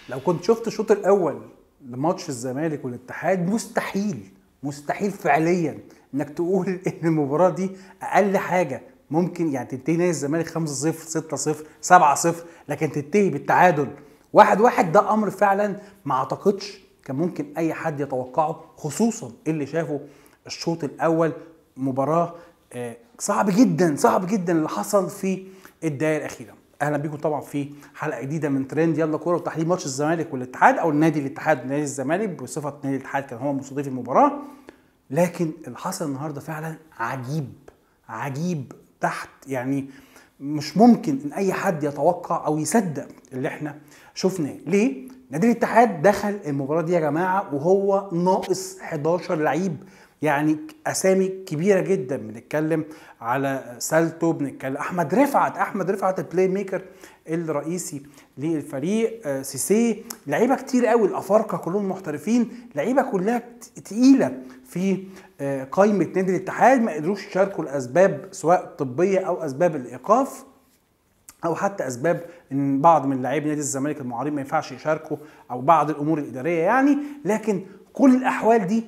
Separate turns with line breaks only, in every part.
لو كنت شفت الشوط الاول لماتش الزمالك والاتحاد مستحيل مستحيل فعليا انك تقول ان المباراه دي اقل حاجه ممكن يعني تنتهي نادي الزمالك 5 0 6 0 7 0 لكن تنتهي بالتعادل واحد واحد ده امر فعلا ما اعتقدش كان ممكن اي حد يتوقعه خصوصا اللي شافوا الشوط الاول مباراه آه، صعب جدا صعب جدا اللي حصل في الدقائق الاخيره اهلا بيكم طبعا في حلقه جديده من ترند يلا كوره وتحليل ماتش الزمالك والاتحاد او النادي الاتحاد ونادي الزمالك بصفه نادي الاتحاد كان هو مستضيف المباراه لكن اللي حصل النهارده فعلا عجيب عجيب تحت يعني مش ممكن ان اي حد يتوقع او يصدق اللي احنا شفناه ليه نادي الاتحاد دخل المباراه دي يا جماعه وهو ناقص 11 لعيب يعني اسامي كبيره جدا بنتكلم على سالتو بنتكلم احمد رفعت احمد رفعت البلاي ميكر الرئيسي للفريق آه، سيسي لعيبه كتير قوي الافارقه كلهم محترفين لعيبه كلها تقيله في آه، قائمه نادي الاتحاد ما قدروش يشاركوا لاسباب سواء طبيه او اسباب الايقاف او حتى اسباب ان بعض من لاعبي نادي الزمالك المعارضين ما ينفعش يشاركوا او بعض الامور الاداريه يعني لكن كل الاحوال دي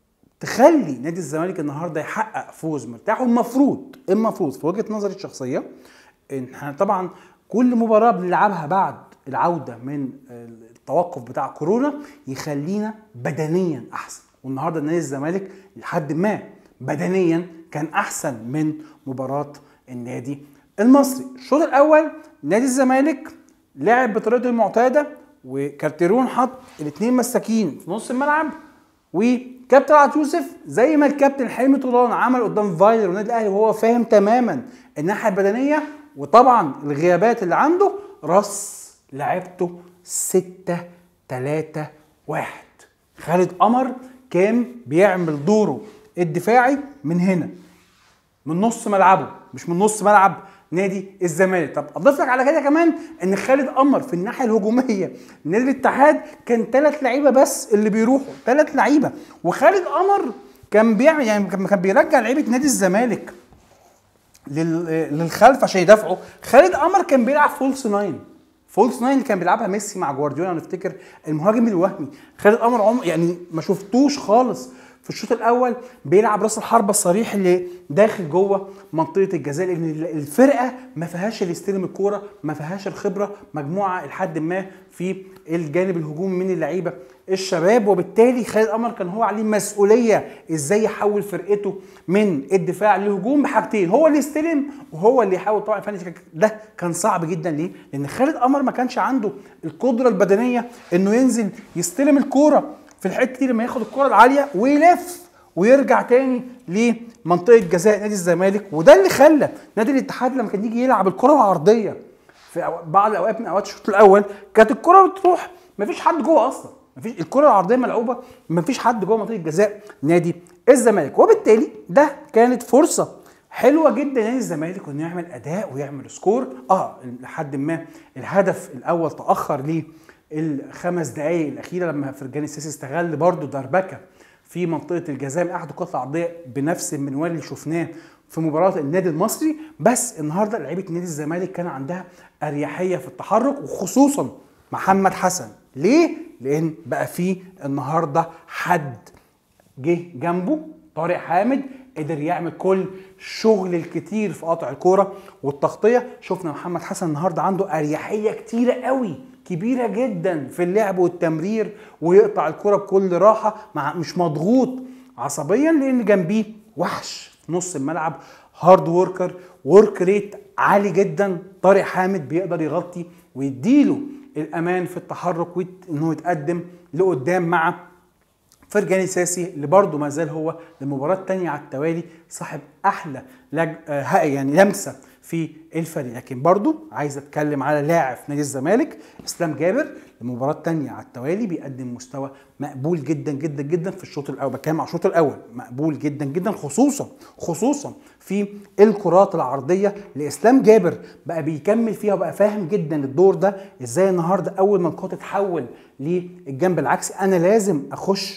تخلي نادي الزمالك النهارده يحقق فوز مرتاح والمفروض المفروض في وجهه نظري الشخصيه ان احنا طبعا كل مباراه بنلعبها بعد العوده من التوقف بتاع كورونا يخلينا بدنيا احسن والنهارده نادي الزمالك لحد ما بدنيا كان احسن من مباراه النادي المصري الشوط الاول نادي الزمالك لعب بطريقته المعتاده وكارتيرون حط الاثنين مساكين في نص الملعب وكابتن عبد يوسف زي ما الكابتن حلمي طولان عمل قدام فايلر والنادي الاهلي وهو فاهم تماما الناحيه البدنيه وطبعا الغيابات اللي عنده رص لعبته 6 3 1 خالد قمر كان بيعمل دوره الدفاعي من هنا من نص ملعبه مش من نص ملعب نادي الزمالك طب اضيف لك على كده كمان ان خالد قمر في الناحيه الهجوميه نادي الاتحاد كان ثلاث لعيبه بس اللي بيروحوا ثلاث لعيبه وخالد قمر كان بيعمل يعني كان بيرجع لعيبه نادي الزمالك للخلف عشان يدافعوا خالد قمر كان بيلعب فولس ناين فولس ناين اللي كان بيلعبها ميسي مع جوارديولا نفتكر المهاجم الوهمي خالد قمر عمر يعني ما شفتوش خالص في الشوط الاول بيلعب راس الحربه الصريح اللي داخل جوه منطقه الجزاء لان الفرقه ما فيهاش اللي يستلم الكوره ما فيهاش الخبره مجموعه لحد ما في الجانب الهجومي من اللعيبه الشباب وبالتالي خالد قمر كان هو عليه مسؤوليه ازاي يحول فرقته من الدفاع للهجوم بحاجتين هو اللي يستلم وهو اللي يحاول طبعا الفني ده كان صعب جدا ليه؟ لان خالد قمر ما كانش عنده القدره البدنيه انه ينزل يستلم الكوره في الحته دي لما ياخد الكره العاليه ويلف ويرجع تاني لمنطقه جزاء نادي الزمالك وده اللي خلى نادي الاتحاد لما كان يجي يلعب الكره العرضيه في بعض الاوقات من اوقات الشوط الاول كانت الكره بتروح مفيش حد جوه اصلا مفيش الكره العرضيه ملعوبه مفيش حد جوه منطقه جزاء نادي الزمالك وبالتالي ده كانت فرصه حلوه جدا نادي الزمالك انه يعمل اداء ويعمل سكور اه لحد ما الهدف الاول تاخر ليه الخمس دقائق الاخيره لما فرجاني السيسي استغل برضه دربكه في منطقه الجزاء من احد القطع العرضيه بنفس المنوال اللي شفناه في مباراه النادي المصري بس النهارده لعيبه نادي الزمالك كان عندها اريحيه في التحرك وخصوصا محمد حسن ليه لان بقى في النهارده حد جه جنبه طارق حامد قدر يعمل كل شغل الكتير في قطع الكوره والتغطيه شفنا محمد حسن النهارده عنده اريحيه كتيره قوي كبيره جدا في اللعب والتمرير ويقطع الكره بكل راحه مع مش مضغوط عصبيا لان جنبيه وحش في نص الملعب هارد وركر ورك ريت عالي جدا طارق حامد بيقدر يغطي ويديله الامان في التحرك وانه يتقدم لقدام مع فرجاني ساسي اللي برضه ما زال هو للمباراه الثانيه على التوالي صاحب احلى لج... آه يعني لمسه في الفريق لكن برضو عايز اتكلم على لاعب في نادي الزمالك اسلام جابر المباراه الثانيه على التوالي بيقدم مستوى مقبول جدا جدا جدا في الشوط الاول بتكلم على الشوط الاول مقبول جدا جدا خصوصا خصوصا في الكرات العرضيه لاسلام جابر بقى بيكمل فيها وبقى فاهم جدا الدور ده ازاي النهارده اول ما الكره تتحول للجنب العكسي انا لازم اخش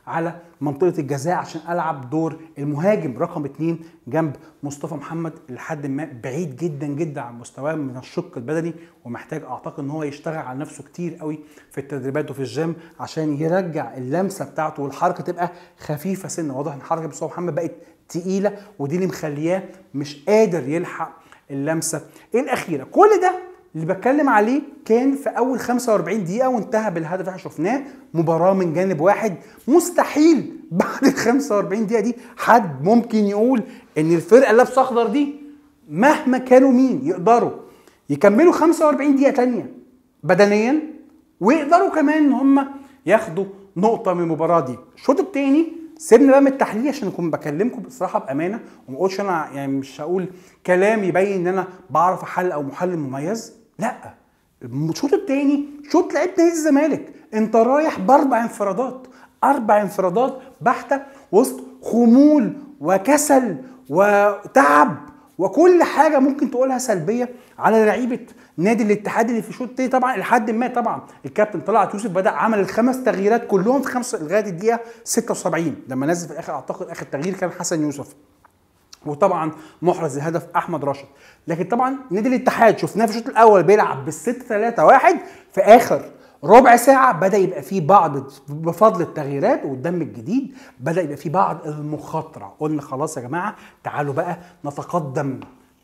على منطقه الجزاء عشان العب دور المهاجم رقم اتنين جنب مصطفى محمد لحد ما بعيد جدا جدا عن مستواه من الشق البدني ومحتاج اعتقد ان هو يشتغل على نفسه كتير قوي في التدريبات وفي الجيم عشان يرجع اللمسه بتاعته والحركه تبقى خفيفه سنه واضح ان حركه مصطفى محمد بقت تقيله ودي اللي مخلياه مش قادر يلحق اللمسه الاخيره كل ده اللي بتكلم عليه كان في اول 45 دقيقه وانتهى بالهدف اللي احنا شفناه مباراه من جانب واحد مستحيل بعد ال 45 دقيقه دي حد ممكن يقول ان الفرقه اللي لابسه اخضر دي مهما كانوا مين يقدروا يكملوا 45 دقيقه تانية بدنيا ويقدروا كمان ان هم ياخدوا نقطه من المباراه دي الشوط الثاني سيبنا بقى من التحليل عشان اكون بكلمكم بصراحه بامانه وما اقولش انا يعني مش هقول كلام يبين ان انا بعرف احلل او محلل مميز لا الشوط الثاني شوط لعيبه نادي الزمالك انت رايح باربع انفرادات اربع انفرادات بحته وسط خمول وكسل وتعب وكل حاجه ممكن تقولها سلبيه على لعيبه نادي الاتحاد اللي في الشوط الثاني طبعا لحد ما طبعا الكابتن طلعت يوسف بدا عمل الخمس تغييرات كلهم في خمس لغايه الدقيقه 76 لما نزل في الاخر اعتقد اخر تغيير كان حسن يوسف وطبعا محرز الهدف احمد راشد لكن طبعا نادي الاتحاد شفناه في الشوط الاول بيلعب بالست 3 1 في اخر ربع ساعة بدأ يبقى فيه بعض بفضل التغييرات والدم الجديد بدأ يبقى فيه بعض المخاطرة قلنا خلاص يا جماعة تعالوا بقى نتقدم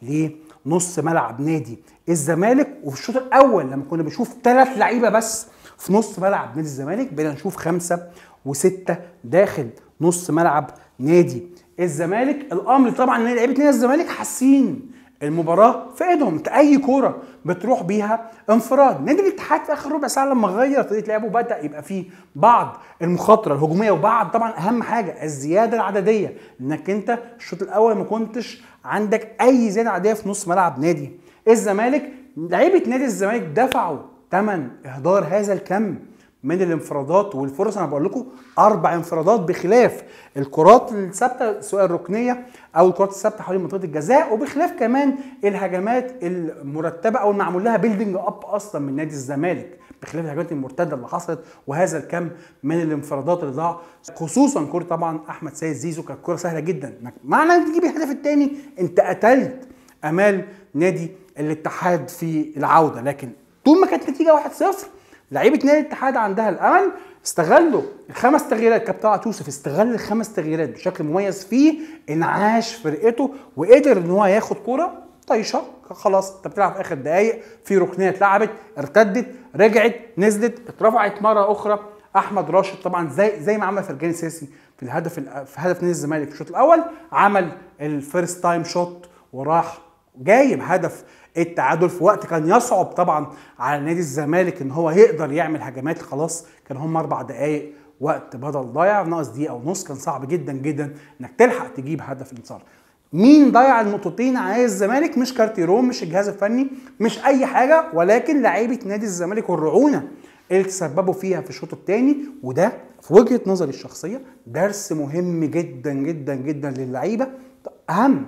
لنص ملعب نادي الزمالك وفي الشوط الأول لما كنا بنشوف ثلاث لعيبة بس في نص ملعب نادي الزمالك بقينا نشوف خمسة وستة داخل نص ملعب نادي الزمالك الامر طبعا ان لعيبه نادي الزمالك حاسين المباراه في ايدهم انت اي كوره بتروح بيها انفراد نادي الاتحاد في اخر ربع ساعه لما غير طريقه لعبه بدا يبقى فيه بعض المخاطره الهجوميه وبعض طبعا اهم حاجه الزياده العدديه انك انت الشوط الاول ما كنتش عندك اي زياده عدديه في نص ملعب نادي الزمالك لعيبه نادي الزمالك دفعوا ثمن اهدار هذا الكم من الانفرادات والفرص انا بقول لكم اربع انفرادات بخلاف الكرات الثابته سواء الركنيه او الكرات الثابته حوالين منطقه الجزاء وبخلاف كمان الهجمات المرتبه او المعمول لها بيلدينج اب اصلا من نادي الزمالك بخلاف الهجمات المرتده اللي حصلت وهذا الكم من الانفرادات اللي ضاع خصوصا كره طبعا احمد سيد زيزو كانت كره سهله جدا معنى انك تجيب الهدف الثاني انت قتلت امال نادي الاتحاد في العوده لكن طول ما كانت نتيجه 1-0 لعيبه نادي الاتحاد عندها الامل استغلوا الخمس تغييرات كابتن طلعت يوسف استغل الخمس تغييرات بشكل مميز فيه انعاش فرقته وقدر ان هو ياخد كوره طيشه خلاص انت بتلعب في اخر دقائق في ركنيه اتلعبت ارتدت رجعت نزلت اترفعت مره اخرى احمد راشد طبعا زي زي ما عمل فرجاني سيسي في الهدف في هدف نادي الزمالك في الشوط الاول عمل الفيرست تايم شوت وراح جايب هدف التعادل في وقت كان يصعب طبعا على نادي الزمالك ان هو يقدر يعمل هجمات خلاص كان هم اربع دقائق وقت بدل ضايع ناقص دقيقه ونص كان صعب جدا جدا انك تلحق تجيب هدف الانتصار مين ضيع النقطتين على الزمالك مش كارتيرون مش الجهاز الفني مش اي حاجه ولكن لعيبه نادي الزمالك والرعونه اللي تسببوا فيها في الشوط الثاني وده في وجهه نظري الشخصيه درس مهم جدا جدا جدا للعيبه اهم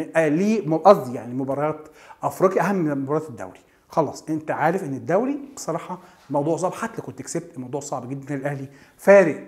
ليه قصدي يعني مباريات افريقيا اهم من مباريات الدوري خلاص انت عارف ان الدوري بصراحه موضوع صعب حتى كنت كسبت الموضوع صعب جدا الاهلي فارق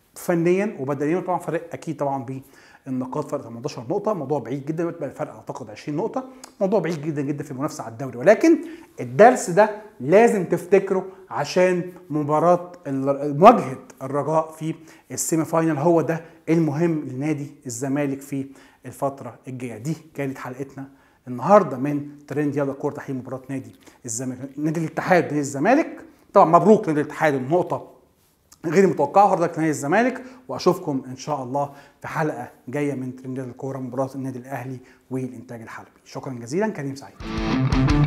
فنيا وبدنيا طبعا فرق اكيد طبعا بالنقاط فرق 18 نقطه موضوع بعيد جدا بقى الفرق اعتقد 20 نقطه موضوع بعيد جدا جدا في المنافسه على الدوري ولكن الدرس ده لازم تفتكره عشان مباراه مواجهه الرجاء في السيمي فاينل هو ده المهم لنادي الزمالك في الفتره الجايه دي كانت حلقتنا النهارده من ترند يلا كوره تحليل مباراه نادي الزمالك نادي الاتحاد نادي الزمالك طبعا مبروك نادي الاتحاد النقطه غير متوقعه هارد نادي الزمالك واشوفكم ان شاء الله في حلقه جايه من ترند الكوره مباراه النادي الاهلي والانتاج الحربي شكرا جزيلا كريم سعيد